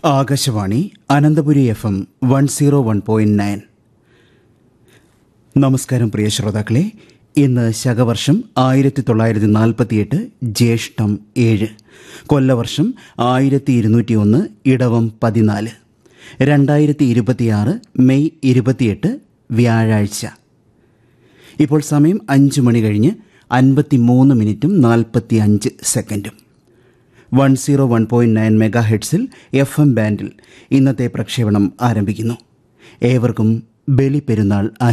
Akashvani Ananthapuri F M one zero one point nine നമസ്കാരം പ്രിയ ശ്രോതാക്കളെ ഇന്ന് ശകവർഷം ആയിരത്തി തൊള്ളായിരത്തി നാൽപ്പത്തിയെട്ട് ജ്യേഷ്ഠം ഏഴ് കൊല്ലവർഷം ആയിരത്തി ഇരുന്നൂറ്റി ഒന്ന് ഇടവം പതിനാല് രണ്ടായിരത്തി ഇരുപത്തിയാറ് മെയ് ഇരുപത്തിയെട്ട് വ്യാഴാഴ്ച ഇപ്പോൾ സമയം അഞ്ച് മണി കഴിഞ്ഞ് അൻപത്തി മൂന്ന് മിനിറ്റും നാൽപ്പത്തി അഞ്ച് സെക്കൻഡും one zero one point nine mega ഹെഡ്സിൽ എഫ് എം ബാൻഡിൽ ഇന്നത്തെ പ്രക്ഷേപണം ആരംഭിക്കുന്നു ഏവർക്കും ബലി പെരുന്നാൾ